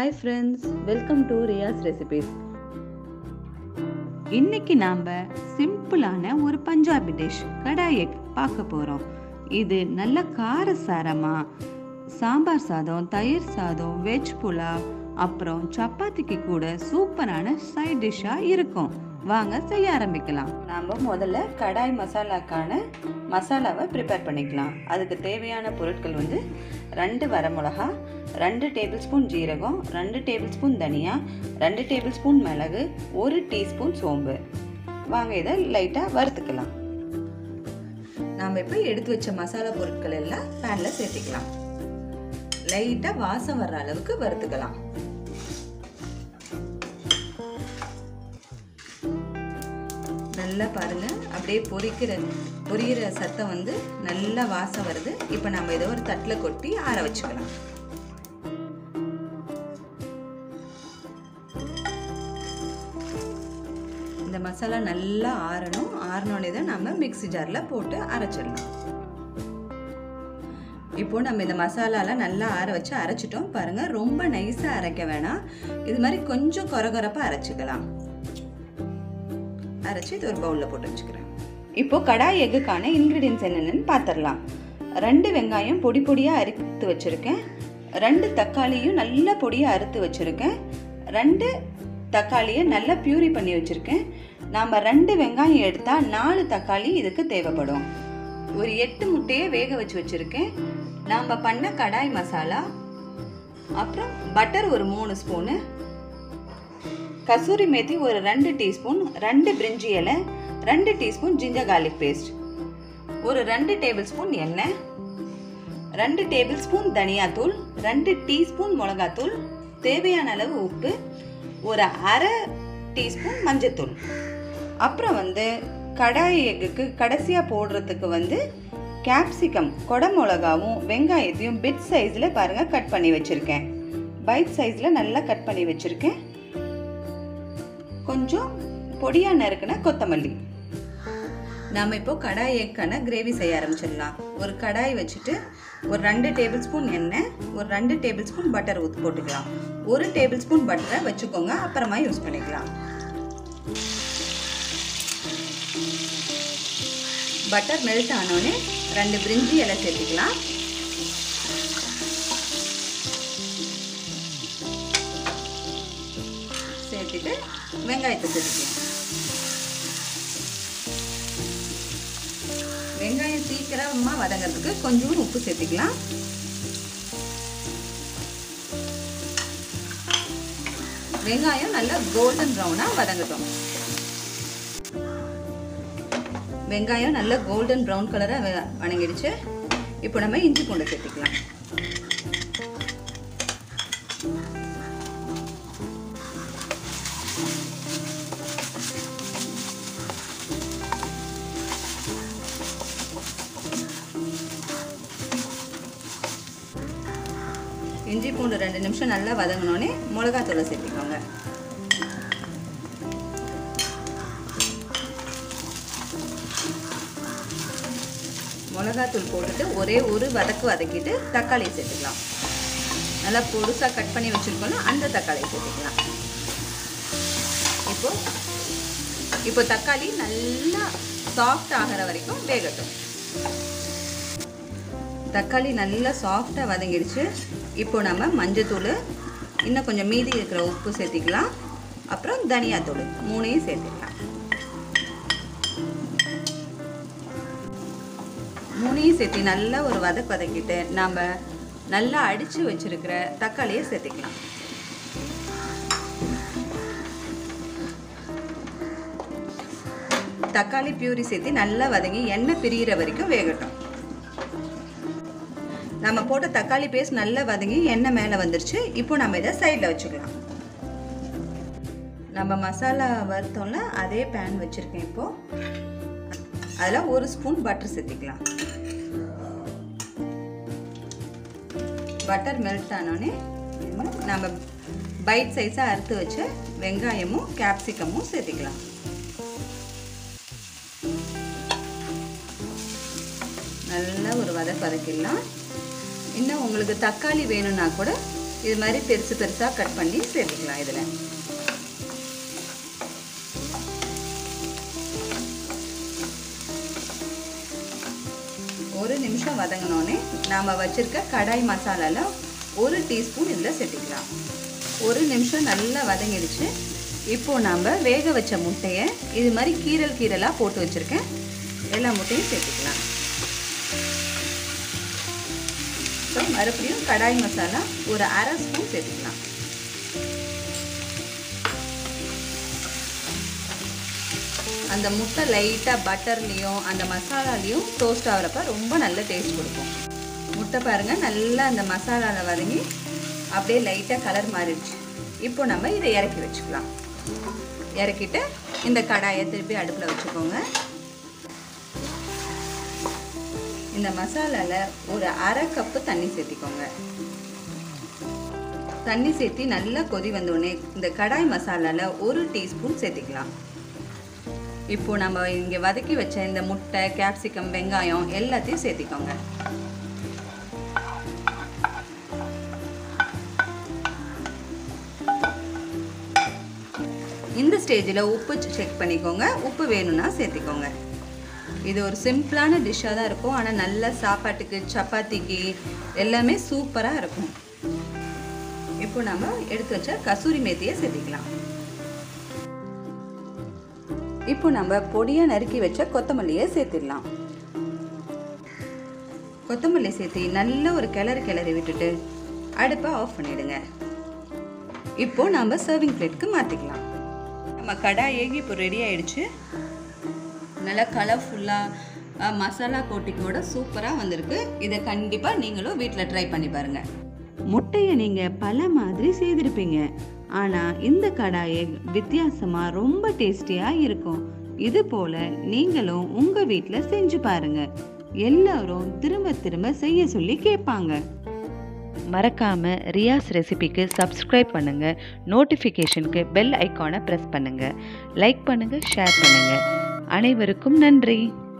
hi friends welcome to Riya's recipes இன்னைக்கு நாம் சிம்பிளான ஒரு பஞ்சாபி டிஷ் கடாய் எக் பார்க்க போகிறோம் இது நல்ல காரசாரமாக சாம்பார் சாதம் தயிர் சாதம் வெஜ் புலாவ் அப்புறம் சப்பாத்திக்கு கூட சூப்பரான சைட் டிஷ்ஷாக இருக்கும் வாங்க செய்ய ஆரம்பிக்கலாம் நாம் முதல்ல கடாய் மசாலாக்கான மசாலாவை ப்ரிப்பேர் பண்ணிக்கலாம் அதுக்கு தேவையான பொருட்கள் வந்து ரெண்டு வரமிளகா ரெண்டு டேபிள் ஸ்பூன் ஜீரகம் ரெண்டு டேபிள் ஸ்பூன் தனியா ரெண்டு டேபிள் ஸ்பூன் மிளகு ஒரு டீஸ்பூன் சோம்பு வாங்க இதை லைட்டாக வறுத்துக்கலாம் நாம் இப்போ எடுத்து வச்ச மசாலா பொருட்கள் எல்லாம் பேனில் சேர்த்திக்கலாம் லைட்டாக வாசம் வர்ற அளவுக்கு வறுத்துக்கலாம் நல்லா பாருங்க அப்படியே பொரிக்கிற பொரியிற சத்தம் வந்து நல்லா வாசம் வருது இப்போ நம்ம இதை ஒரு தட்டில் கொட்டி ஆற வச்சுக்கலாம் இந்த மசாலா நல்லா ஆறணும் ஆறினோடனே தான் நம்ம மிக்சி ஜாரில் போட்டு அரைச்சிடலாம் இப்போ நம்ம இந்த மசாலாலாம் நல்லா ஆற வச்சு அரைச்சிட்டோம் பாருங்க ரொம்ப நைஸாக அரைக்க வேணாம் இது மாதிரி கொஞ்சம் கொரகொரப்பாக அரைச்சிக்கலாம் அரைச்சி இது ஒரு பவுலில் போட்டு வச்சுக்கிறேன் இப்போ கடாய் எக்குக்கான இன்க்ரீடியன்ஸ் என்னென்னு பார்த்துடலாம் ரெண்டு வெங்காயம் பொடி பொடியாக அறுத்து வச்சுருக்கேன் ரெண்டு தக்காளியும் நல்ல பொடியாக அறுத்து வச்சுருக்கேன் ரெண்டு தக்காளியை நல்லா பியூரி பண்ணி வச்சுருக்கேன் நாம் ரெண்டு வெங்காயம் எடுத்தால் நாலு தக்காளி இதுக்கு தேவைப்படும் ஒரு எட்டு முட்டையை வேக வச்சு வச்சுருக்கேன் நாம் பண்ண கடாய் மசாலா அப்புறம் பட்டர் ஒரு மூணு ஸ்பூனு கசூரி மேத்தி ஒரு ரெண்டு டீஸ்பூன் ரெண்டு பிரிஞ்சி இலை ரெண்டு டீஸ்பூன் ஜிஞ்சர் கார்லிக் பேஸ்ட் ஒரு ரெண்டு டேபிள் ஸ்பூன் எண்ணெய் ரெண்டு டேபிள் ஸ்பூன் தனியாத்தூள் ரெண்டு டீஸ்பூன் மிளகாத்தூள் தேவையான அளவு உப்பு ஒரு அரை டீஸ்பூன் மஞ்சத்தூள் அப்புறம் வந்து கடாய் எக்குக்கு கடைசியாக போடுறதுக்கு வந்து கேப்சிகம் கொடை மிளகாவும் வெங்காயத்தையும் பிட் சைஸில் பாருங்கள் கட் பண்ணி வச்சுருக்கேன் பைட் சைஸில் நல்லா கட் பண்ணி வச்சுருக்கேன் கொஞ்சம் பொடியாக நறுக்குன கொத்தமல்லி நாம் இப்போ கடாய் எக்கான கிரேவி செய்ய ஆரம்பிச்சிடலாம் ஒரு கடாய் வச்சுட்டு ஒரு ரெண்டு டேபிள் ஸ்பூன் எண்ணெய் ஒரு ரெண்டு டேபிள் ஸ்பூன் பட்டர் ஊற்றி போட்டுக்கலாம் ஒரு டேபிள் ஸ்பூன் பட்டரை வச்சுக்கோங்க அப்புறமா யூஸ் பண்ணிக்கலாம் பட்டர் மெல்ட் ஆனோடனே ரெண்டு பிரிஞ்சி இலை சேர்த்துக்கலாம் சேர்த்துட்டு வெங்காயத்தை சேர்த்துக்கலாம் வெங்காயம் சீக்கிரமாக வதங்கிறதுக்கு கொஞ்சம் உப்பு சேர்த்துக்கலாம் வெங்காயம் நல்லா கோல்டன் ப்ரௌனாக வதங்கட்டும் வெங்காயம் நல்லா கோல்டன் ப்ரௌன் கலராக வணங்கிடுச்சு இப்போ நம்ம இஞ்சி பூண்டை சேர்த்துக்கலாம் இஞ்சி பூண்டு ரெண்டு நிமிஷம் நல்லா வதங்கினோடனே மிளகாத்தூளை சேர்த்திக்கோங்க மிளகாத்தூள் போட்டுட்டு ஒரே ஒரு வதக்கு வதக்கிட்டு தக்காளியை சேர்த்துக்கலாம் நல்லா பொடுசாக கட் பண்ணி வச்சுருக்கோம்ல அந்த தக்காளியை சேர்த்துக்கலாம் இப்போ இப்போ தக்காளி நல்லா சாஃப்ட் ஆகிற வரைக்கும் வேகட்டும் தக்காளி நல்லா சாஃப்டாக வதங்கிடுச்சு இப்போ நம்ம மஞ்சத்தூள் இன்னும் கொஞ்சம் மீதி இருக்கிற உப்பு சேர்த்திக்கலாம் அப்புறம் தனியாத்தூள் மூணையும் சேர்த்துக்கலாம் மூணையும் சேர்த்து நல்லா ஒரு வதக்கு வதக்கிட்டு நாம் நல்லா அடித்து வச்சுருக்கிற தக்காளியை சேர்த்துக்கலாம் தக்காளி பியூரி சேர்த்து நல்லா வதங்கி எண்ணெய் பிரிகிற வரைக்கும் வேகட்டும் நம்ம போட்ட தக்காளி பேஸ்ட் நல்லா வதங்கி எண்ணெய் மேலே வந்துருச்சு இப்போ நம்ம இதை சைடில் வச்சுக்கலாம் நம்ம மசாலா வறுத்தோம்ல அதே பேன் வச்சுருக்கேன் இப்போது அதில் ஒரு ஸ்பூன் பட்டர் சேர்த்திக்கலாம் பட்டர் மெல்ட் ஆனோடனே நம்ம பைட் சைஸாக அறுத்து வச்ச வெங்காயமும் கேப்சிகமும் சேர்த்திக்கலாம் நல்லா ஒரு வதக்கு வதக்கிடலாம் இன்னும் உங்களுக்கு தக்காளி வேணும்னா கூட இது மாதிரி பெருசு பெருசாக கட் பண்ணி சேர்த்துக்கலாம் இதில் ஒரு நிமிஷம் வதங்கினோடனே நாம் வச்சுருக்க கடாய் மசாலாவில் ஒரு டீஸ்பூன் இதில் சேர்த்துக்கலாம் ஒரு நிமிஷம் நல்லா வதங்கிடுச்சு இப்போது நாம் வேக வச்ச முட்டையை இது மாதிரி கீரல் கீரலாக போட்டு வச்சுருக்கேன் எல்லா முட்டையும் சேர்த்துக்கலாம் ஸோ மறுபடியும் கடாய் மசாலா ஒரு அரை ஸ்பூன் சேர்த்துக்கலாம் அந்த முட்டை லைட்டாக பட்டர்லேயும் அந்த மசாலாலேயும் டோஸ்ட் ஆகிறப்ப ரொம்ப நல்ல டேஸ்ட் கொடுக்கும் முட்டை பாருங்கள் நல்லா அந்த மசாலாவில் வதங்கி அப்படியே லைட்டாக கலர் மாறிடுச்சு இப்போ நம்ம இதை இறக்கி வச்சுக்கலாம் இறக்கிட்டு இந்த கடாயை திருப்பி அடுப்பில் வச்சுக்கோங்க இந்த மசாலாவில் ஒரு அரை கப்பு தண்ணி சேர்த்திக்கோங்க தண்ணி சேர்த்தி நல்லா கொதி வந்தோடனே இந்த கடாய் மசாலாவில் ஒரு டீஸ்பூன் சேர்த்திக்கலாம் இப்போ நம்ம இங்கே வதக்கி வச்ச இந்த முட்டை கேப்சிகம் வெங்காயம் எல்லாத்தையும் சேர்த்திக்கோங்க இந்த ஸ்டேஜில் உப்பு செக் பண்ணிக்கோங்க உப்பு வேணும்னா சேர்த்திக்கோங்க இது ஒரு சிம்பிளான டிஷ்ஷாக தான் இருக்கும் ஆனால் நல்ல சாப்பாட்டுக்கு சப்பாத்திக்கு எல்லாமே சூப்பராக இருக்கும் இப்போ நம்ம எடுத்து வச்ச கசூரி மேத்தியை சேர்த்திக்கலாம் இப்போ நம்ம பொடியாக நறுக்கி வச்ச கொத்தமல்லியை சேர்த்திடலாம் கொத்தமல்லி சேர்த்து நல்ல ஒரு கிளறு கிளறி விட்டுட்டு அடுப்பை ஆஃப் பண்ணிடுங்க இப்போ நம்ம சர்விங் பிளேட்க்கு மாற்றிக்கலாம் நம்ம கடாய் ஏகி இப்போ ரெடி ஆயிடுச்சு நல்லா கலர்ஃபுல்லாக மசாலா கோட்டிங்கோட சூப்பராக வந்திருக்கு இதை கண்டிப்பாக நீங்களும் வீட்டில் ட்ரை பண்ணி பாருங்கள் முட்டையை நீங்கள் பல மாதிரி செய்திருப்பீங்க ஆனால் இந்த கடாயை வித்தியாசமாக ரொம்ப டேஸ்டியாக இருக்கும் இது போல் நீங்களும் உங்கள் வீட்டில் செஞ்சு பாருங்க எல்லாரும் திரும்ப திரும்ப செய்ய சொல்லி கேட்பாங்க மறக்காம ரியாஸ் ரெசிபிக்கு சப்ஸ்கிரைப் பண்ணுங்க நோட்டிஃபிகேஷனுக்கு பெல் ஐக்கானை ப்ரெஸ் பண்ணுங்க லைக் பண்ணுங்க ஷேர் பண்ணுங்க அனைவருக்கும் நன்றி